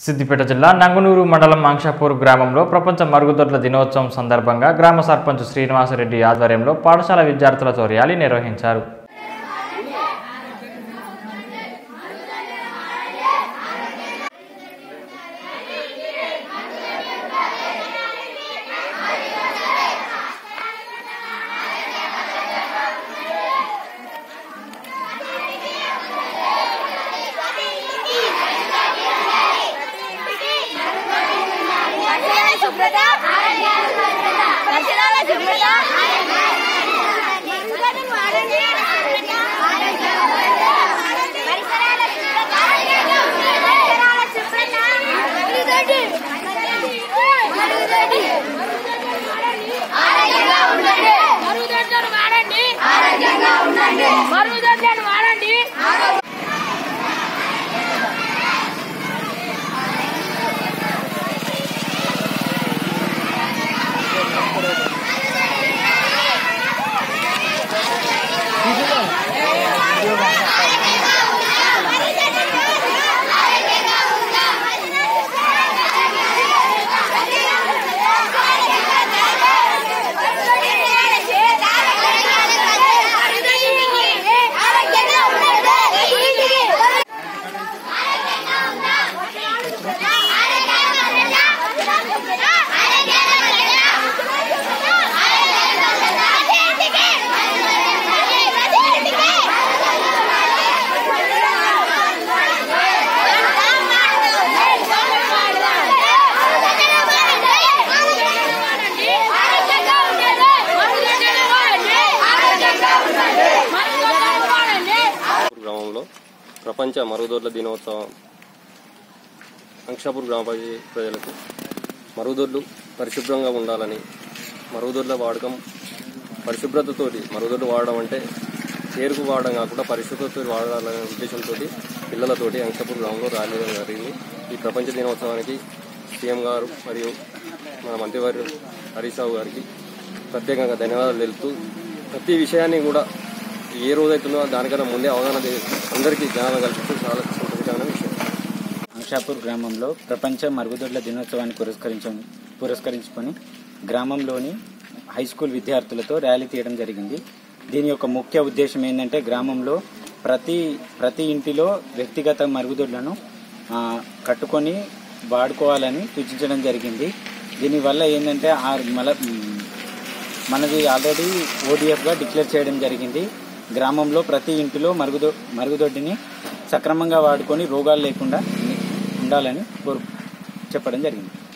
సిద్దిపేట జిల్లా నంగునూరు మండలం అంక్షాపూర్ గ్రామంలో ప్రపంచ మరుగుదొడ్ల దినోత్సవం సందర్భంగా గ్రామ సర్పంచ్ శ్రీనివాసరెడ్డి ఆధ్వర్యంలో పాఠశాల విద్యార్థులతో ర్యాలీ నిర్వహించారు పరిసరాల శుభ్రత పరిసరాల శుభ్రత మరుగుదొడ్డిని వాడండి. పరిసరాల శుభ్రత. పరిసరాల శుభ్రత. మరుగుదొడ్డి. మరుగుదొడ్డి. ఆరోగ్యంగా ఉండండి. మరుగుదొడ్లను వాడండి ఆరోగ్యంగా ఉండండి మరుగుదొడ్లను వాడండి ఆరోగ్యంగా ఉండండి మరుగుదొడ్లను వాడండి గ్రామంలో ప్రపంచ మరుగుదొడ్ల దినోత్సవం అంక్షాపూర్ గ్రామ ప్రజ- ప్రజలకు మరుగుదొడ్లు పరిశుభ్రంగా ఉండాలని మరుగుదొడ్ల వాడకం పరిశుభ్రతతోటి మరుగుదొడ్లు వాడడం అంటే పేరుకు వాడడం కాకుండా పరిశుభ్రతతో వాడాలనే ఉద్దేశంతో పిల్లలతోటి అంక్షాపూర్ గ్రామంలో ర్యాలీ చేయడం జరిగింది ఈ ప్రపంచ దినోత్సవానికి సీఎం గారు మరియు మన మంత్రివారు హరీష్ రావు గారికి ప్రత్యేకంగా ధన్యవాదాలు తెలుపుతూ ప్రతి విషయాన్ని కూడా ఏ రోజైతుందో దానికన్నా ముందే అవగాహన చే- అందరికీ జ్ఞానం కల్పిస్తూ చాలా సంతోషకరమైన విషయం అంశాపూర్ గ్రామంలో ప్రపంచ మరుగుదొడ్ల దినోత్సవాన్ని పురస్కరించ పురస్కరించుకొని గ్రామంలోని హై స్కూల్ విద్యార్థులతో ర్యాలీ తీయడం జరిగింది దీని యొక్క ముఖ్య ఉద్దేశం ఏంటంటే గ్రామంలో ప్రతి ప్రతి ఇంటిలో వ్యక్తిగత మరుగుదొడ్లను ఆ, కట్టుకొని వాడుకోవాలని సూచించడం జరిగింది దీనివల్ల ఏంటంటే ఆ మల మ్, మనది ఆల్రెడీ ఓడిఎఫ్గా డిక్లేర్ చేయడం జరిగింది గ్రామంలో ప్రతి ఇంటిలో మరుగుదొ మరుగుదొడ్డిని సక్రమంగా వాడుకొని రోగాలు లేకుండా ఉండాలని కోరు చెప్పడం జరిగింది